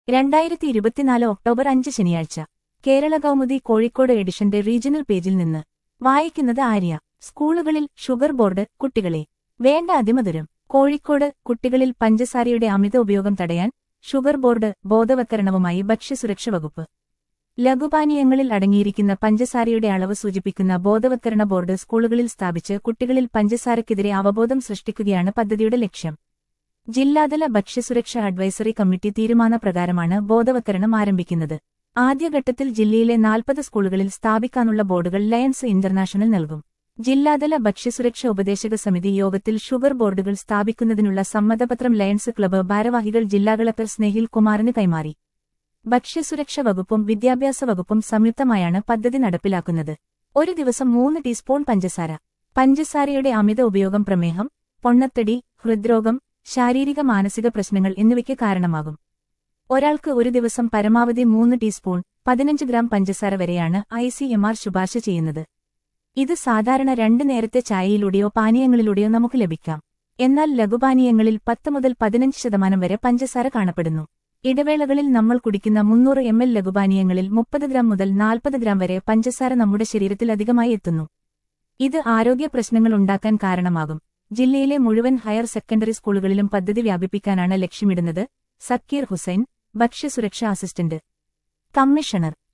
രണ്ടായിരത്തി ഇരുപത്തിനാല് ഒക്ടോബർ അഞ്ച് ശനിയാഴ്ച കേരള കൗമുദി കോഴിക്കോട് എഡിഷന്റെ റീജിയണൽ പേജിൽ നിന്ന് വായിക്കുന്നത് ആര്യ സ്കൂളുകളിൽ ഷുഗർ ബോർഡ് കുട്ടികളെ വേണ്ട അതിമധുരം കോഴിക്കോട് കുട്ടികളിൽ പഞ്ചസാരയുടെ അമിത ഉപയോഗം തടയാൻ ഷുഗർ ബോർഡ് ബോധവത്കരണവുമായി ഭക്ഷ്യസുരക്ഷ വകുപ്പ് ലഘുപാനീയങ്ങളിൽ അടങ്ങിയിരിക്കുന്ന പഞ്ചസാരയുടെ അളവ് സൂചിപ്പിക്കുന്ന ബോധവത്കരണ ബോർഡ് സ്കൂളുകളിൽ സ്ഥാപിച്ച് കുട്ടികളിൽ പഞ്ചസാരയ്ക്കെതിരെ അവബോധം സൃഷ്ടിക്കുകയാണ് പദ്ധതിയുടെ ലക്ഷ്യം ജില്ലാതല ഭക്ഷ്യസുരക്ഷ അഡ്വൈസറി കമ്മിറ്റി തീരുമാനപ്രകാരമാണ് ബോധവത്കരണം ആരംഭിക്കുന്നത് ആദ്യഘട്ടത്തിൽ ജില്ലയിലെ നാൽപ്പത് സ്കൂളുകളിൽ സ്ഥാപിക്കാനുള്ള ബോർഡുകൾ ലയൺസ് ഇന്റർനാഷണൽ നൽകും ജില്ലാതല ഭക്ഷ്യസുരക്ഷ ഉപദേശക സമിതി യോഗത്തിൽ ഷുഗർ ബോർഡുകൾ സ്ഥാപിക്കുന്നതിനുള്ള സമ്മതപത്രം ലയൺസ് ക്ലബ്ബ് ഭാരവാഹികൾ ജില്ലാ കളക്ടർ സ്നേഹിൽ കുമാറിന് കൈമാറി ഭക്ഷ്യസുരക്ഷ വകുപ്പും വിദ്യാഭ്യാസ വകുപ്പും സംയുക്തമായാണ് പദ്ധതി നടപ്പിലാക്കുന്നത് ഒരു ദിവസം മൂന്ന് ടീസ്പൂൺ പഞ്ചസാര പഞ്ചസാരയുടെ അമിത ഉപയോഗം പ്രമേഹം പൊണ്ണത്തടി ഹൃദ്രോഗം ശാരീരിക മാനസിക പ്രശ്നങ്ങൾ എന്നിവയ്ക്ക് കാരണമാകും ഒരാൾക്ക് ഒരു ദിവസം പരമാവധി മൂന്ന് ടീസ്പൂൺ പതിനഞ്ച് ഗ്രാം പഞ്ചസാര വരെയാണ് ഐ സി എം ആർ ശുപാർശ ചെയ്യുന്നത് ഇത് സാധാരണ രണ്ട് നേരത്തെ ചായയിലൂടെയോ പാനീയങ്ങളിലൂടെയോ നമുക്ക് ലഭിക്കാം എന്നാൽ ലഘുപാനീയങ്ങളിൽ പത്ത് മുതൽ പതിനഞ്ച് ശതമാനം വരെ പഞ്ചസാര കാണപ്പെടുന്നു ഇടവേളകളിൽ നമ്മൾ കുടിക്കുന്ന മുന്നൂറ് എം എൽ ലഘുപാനീയങ്ങളിൽ മുപ്പത് ഗ്രാം മുതൽ നാൽപ്പത് ഗ്രാം വരെ പഞ്ചസാര നമ്മുടെ ശരീരത്തിൽ അധികമായി എത്തുന്നു ഇത് ആരോഗ്യ പ്രശ്നങ്ങൾ ഉണ്ടാക്കാൻ കാരണമാകും ജില്ലയിലെ മുഴുവൻ ഹയർ സെക്കൻഡറി സ്കൂളുകളിലും പദ്ധതി വ്യാപിപ്പിക്കാനാണ് ലക്ഷ്യമിടുന്നത് സക്കീർ ഹുസൈൻ ഭക്ഷ്യസുരക്ഷാ അസിസ്റ്റന്റ് കമ്മീഷണർ